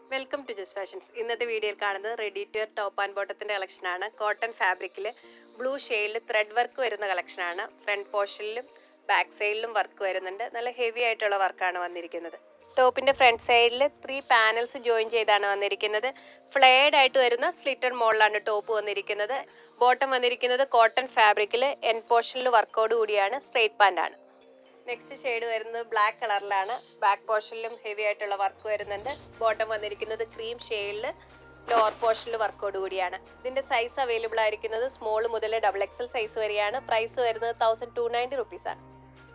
welcome to ജസ് fashions ഇന്നത്തെ വീഡിയോയിൽ കാണുന്നത് ready to wear top and ബോട്ടത്തിന്റെ കളക്ഷനാണ് കോട്ടൺ ഫാബ്രിക്കിൽ ബ്ലൂ ഷെയ്ഡിൽ ത്രെഡ് വർക്ക് വരുന്ന കളക്ഷനാണ് ഫ്രണ്ട് പോർഷനിലും ബാക്ക് സൈഡിലും വർക്ക് വരുന്നുണ്ട് നല്ല ഹെവി ആയിട്ടുള്ള വർക്കാണ് വന്നിരിക്കുന്നത് ടോപ്പിന്റെ ഫ്രണ്ട് സൈഡിൽ ത്രീ പാനൽസ് ജോയിൻ ചെയ്താണ് വന്നിരിക്കുന്നത് ഫ്ലെയർഡ് ആയിട്ട് വരുന്ന സ്ലിറ്റഡ് മോളിലാണ് ടോപ്പ് വന്നിരിക്കുന്നത് ബോട്ടം വന്നിരിക്കുന്നത് കോട്ടൺ ഫാബ്രിക്കിൽ എൻ പോർഷനിൽ വർക്കോട് കൂടിയാണ് സ്ട്രെയിറ്റ് പാൻ്റ് ആണ് നെക്സ്റ്റ് ഷെയ്ഡ് വരുന്നത് ബ്ലാക്ക് കളറിലാണ് ബാക്ക് പോർഷനിലും ഹെവി ആയിട്ടുള്ള വർക്ക് വരുന്നുണ്ട് ബോട്ടം വന്നിരിക്കുന്നത് ക്രീം ഷെയ്ഡിൽ ലോവർ പോർഷനിൽ വർക്കോട് കൂടിയാണ് ഇതിന്റെ സൈസ് അവൈലബിൾ ആയിരിക്കുന്നത് സ്മോൾ മുതൽ ഡബിൾ എക്സൽ സൈസ് വരെയാണ് പ്രൈസ് വരുന്നത് തൗസൻഡ് ടു നയൻറ്റി റുപ്പീസ് ആണ്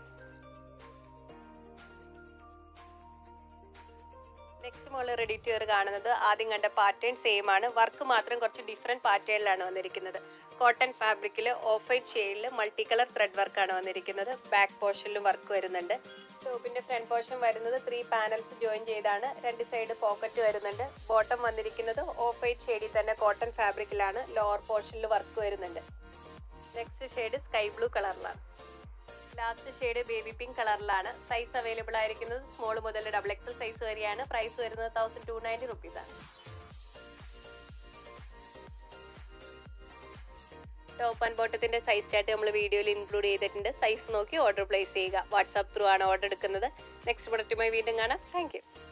നെക്സ്റ്റ് മോൾ റെഡി ടു വെയർ കാണുന്നത് ആദ്യം കണ്ട പാറ്റേൺ സെയിം ആണ് വർക്ക് മാത്രം കുറച്ച് ഡിഫറെന്റ് പാറ്റേണിലാണ് വന്നിരിക്കുന്നത് കോട്ടൺ ഫാബ്രിക്കിൽ ഓഫ് വൈറ്റ് ഷെയ്ഡിൽ മൾട്ടി കളർ ത്രെഡ് വർക്കാണ് വന്നിരിക്കുന്നത് ബാക്ക് പോർഷനിലും വർക്ക് വരുന്നുണ്ട് ടോപ്പിന്റെ ഫ്രണ്ട് പോർഷൻ വരുന്നത് ത്രീ പാനൽസ് ജോയിൻ ചെയ്താണ് രണ്ട് സൈഡ് പോക്കറ്റ് വരുന്നുണ്ട് ബോട്ടം വന്നിരിക്കുന്നത് ഓഫ് വൈറ്റ് ഷെയ്ഡിൽ തന്നെ കോട്ടൺ ഫാബ്രിക്കിലാണ് ലോവർ പോർഷനിൽ വർക്ക് വരുന്നുണ്ട് നെക്സ്റ്റ് ഷെയ്ഡ് സ്കൈ ബ്ലൂ കളറിലാണ് ലാസ്റ്റ് ഷെയ്ഡ് ബേബി പിങ്ക് കളറിലാണ് സൈസ് അവൈലബിൾ ആയിരിക്കുന്നത് സ്മോൾ മുതൽ ഡബിൾ എക്സൽ സൈസ് വരെയാണ് പ്രൈസ് വരുന്നത് തൗസൻഡ് ടു നയൻറ്റി റുപ്പീസ് ആണ് ടോപ്പ് ആൻഡ് ബോട്ടത്തിന്റെ സൈസ് ചാർട്ട് നമ്മൾ വീഡിയോയിൽ ഇൻക്ലൂഡ് ചെയ്തിട്ടുണ്ട് സൈസ് നോക്കി ഓർഡർ പ്ലേസ് ചെയ്യുക വാട്സാപ്പ് ത്രൂ ആണ് ഓർഡർ എടുക്കുന്നത് നെക്സ്റ്റ് പ്രൊഡക്റ്റുമായി വീണ്ടും കാണാം താങ്ക്